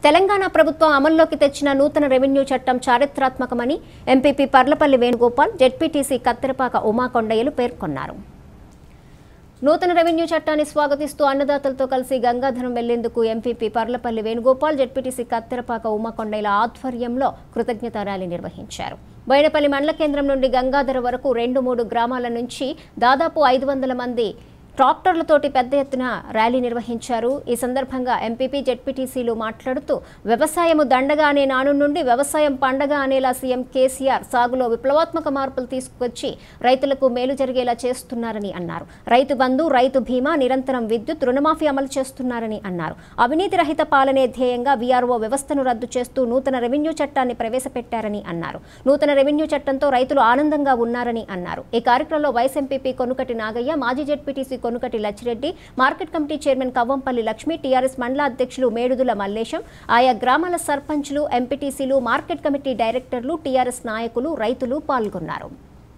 తెలంగాణ ప్రభుత్వం అమల్లోకి తెచ్చిన నూతన రెవెన్యూ చట్టం చారిత్రాత్మకమని ఎంపీపీ పర్లపల్లి వేణుగోపాల్ జెడ్పీటీసీ కత్తెరపాక ఉమాకొండయ్యలు పేర్కొన్నారు నూతన రెవెన్యూ చట్టాన్ని స్వాగతిస్తూ అన్నదాతలతో కలిసి గంగాధరం వెళ్లేందుకు ఎంపీపీ పర్లపల్లి వేణుగోపాల్ జెడ్పీటీసీ కత్తెరపాక ఉమాకొండయ్యల ఆధ్వర్యంలో కృతజ్ఞతా ర్యాలీ నిర్వహించారు బోయినపల్లి మండల కేంద్రం నుండి గంగాధర వరకు రెండు మూడు గ్రామాల నుంచి దాదాపు ఐదు వందల మంది ట్రాక్టర్లతోటి పెద్ద ఎత్తున ర్యాలీ నిర్వహించారు ఈ సందర్భంగా ఎంపీపీ జెడ్పీటీసీలు మాట్లాడుతూ వ్యవసాయము దండగా అనే నాను నుండి వ్యవసాయం పండగ అనేలా సీఎం కేసీఆర్ సాగులో విప్లవాత్మక మార్పులు తీసుకొచ్చి రైతులకు మేలు జరిగేలా చేస్తున్నారని అన్నారు రైతు బంధు రైతు బీమా నిరంతరం విద్యుత్ రుణమాఫీ అమలు చేస్తున్నారని అన్నారు అవినీతి రహిత పాలనే ధ్యేయంగా వీఆర్ఓ వ్యవస్థను రద్దు చేస్తూ నూతన రెవెన్యూ చట్టాన్ని ప్రవేశపెట్టారని అన్నారు నూతన రెవెన్యూ చట్టంతో రైతులు ఆనందంగా ఉన్నారని అన్నారు ఈ కార్యక్రమంలో వైస్ ఎంపీపీ కొనుకటి నాగయ్య మాజీ ZPTC Konukati Lachireddy market committee chairman Kavvampalli Lakshmi TRS మండల అధ్యక్షులు మేడుదుల మల్లేశం ఆయా గ్రామాల సర్పంచ్లు ఎంపీటీసీలు మార్కెట్ కమిటీ డైరెక్టర్లు టీఆర్ఎస్ నాయకులు రైతులు పాల్గొన్నారు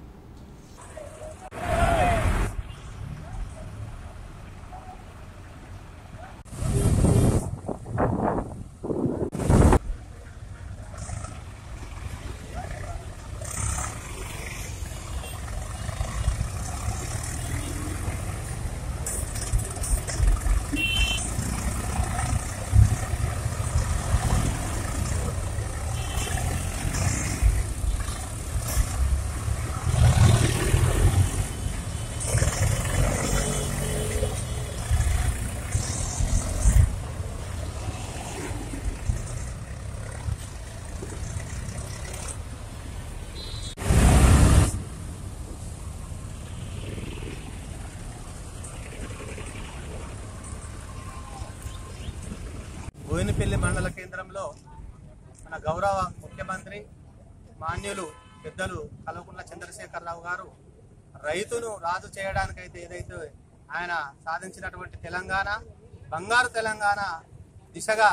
బోయినపల్లి మండల కేంద్రంలో మన గౌరవ ముఖ్యమంత్రి మాన్యులు పెద్దలు కల్వకుంట్ల చంద్రశేఖరరావు గారు రైతును రాజు చేయడానికైతే ఏదైతే ఆయన సాధించినటువంటి తెలంగాణ బంగారు తెలంగాణ దిశగా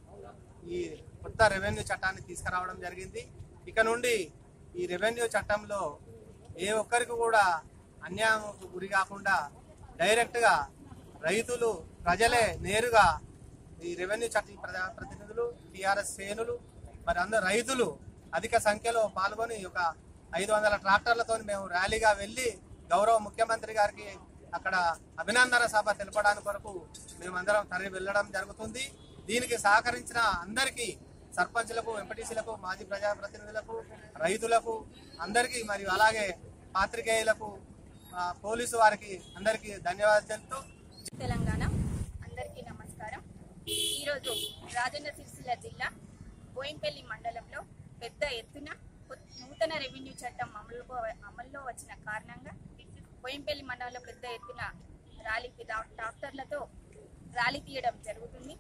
ఈ కొత్త రెవెన్యూ చట్టాన్ని తీసుకురావడం జరిగింది ఇక నుండి ఈ రెవెన్యూ చట్టంలో ఏ ఒక్కరికి కూడా అన్యాయంకు గురి కాకుండా డైరెక్ట్గా రైతులు ప్రజలే నేరుగా ఈ రెవెన్యూ చట్ట ప్రజా ప్రతినిధులు టిఆర్ఎస్ శ్రేణులు మరి అందరు రైతులు అధిక సంఖ్యలో పాల్గొని ఒక ఐదు వందల ట్రాక్టర్లతో మేము ర్యాలీగా వెళ్ళి గౌరవ ముఖ్యమంత్రి గారికి అక్కడ అభినందన సభ తెలపడానికి కొరకు మేమందరం తరలి వెళ్ళడం జరుగుతుంది దీనికి సహకరించిన అందరికీ సర్పంచ్లకు ఎంపటీసీలకు మాజీ ప్రజాప్రతినిధులకు రైతులకు అందరికీ మరియు అలాగే పాత్రికేయులకు ఆ, పోలీసు వారికి అందరికీ ధన్యవాదాలు తెలుపుతూ తెలంగాణ అందరికీ నమస్కారం ఈరోజు రాజన్న సిరిసిల్ల జిల్లా బోయిన్పల్లి మండలంలో పెద్ద ఎత్తున కొత్త- నూతన రెవెన్యూ చట్టం అమలులో అమల్లో వచ్చిన కారణంగా బోయిన్పల్లి మండలంలో పెద్ద ఎత్తున ర్యాలీ దా- ట్రాక్టర్లతో ర్యాలీ తీయడం జరుగుతుంది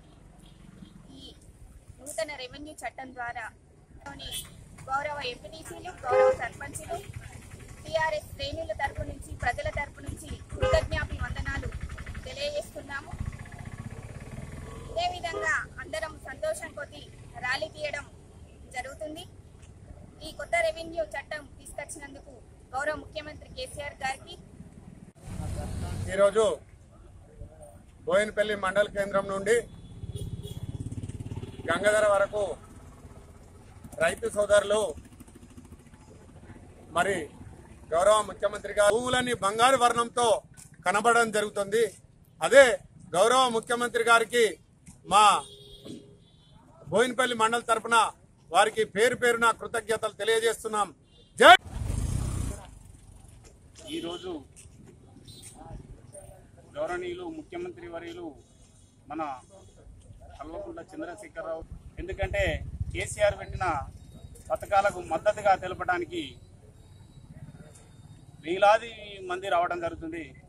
ఈ నూతన రెవెన్యూ చట్టం ద్వారా లోని గౌరవ ఎంపీటీసీలు గౌరవ సర్పంచులు టీఆర్ఎస్ శ్రేణుల తరపు నుంచి ప్రజల తరపు నుంచి కృతజ్ఞాపి వందనాలు తెలియజేస్తున్నాము ఇదే విధంగా అందరం సంతోషం కొద్దీ ర్యాలీ తీయడం జరుగుతుంది ఈ కొత్త రెవెన్యూ చట్టం తీసుకొచ్చినందుకు గౌరవ ముఖ్యమంత్రి కేసీఆర్ గారికి ఈరోజు బోయినపల్లి మండల కేంద్రం నుండి గంగాధర వరకు రైతు సోదరులు మరి గౌరవ ముఖ్యమంత్రి గారు భూములని బంగారు వర్ణంతో కనబడడం జరుగుతుంది అదే గౌరవ ముఖ్యమంత్రి గారికి మా బోయినపల్లి మండల తరపున వారికి పేరు పేరున కృతజ్ఞతలు తెలియజేస్తున్నాం జై ఈరోజు గౌరవనీయులు ముఖ్యమంత్రి వర్యులు మన కల్వకుంట్ల చంద్రశేఖరరావు ఎందుకంటే కేసీఆర్ పెట్టిన పథకాలకు మద్దతుగా తెలపడానికి వేలాది మంది రావడం జరుగుతుంది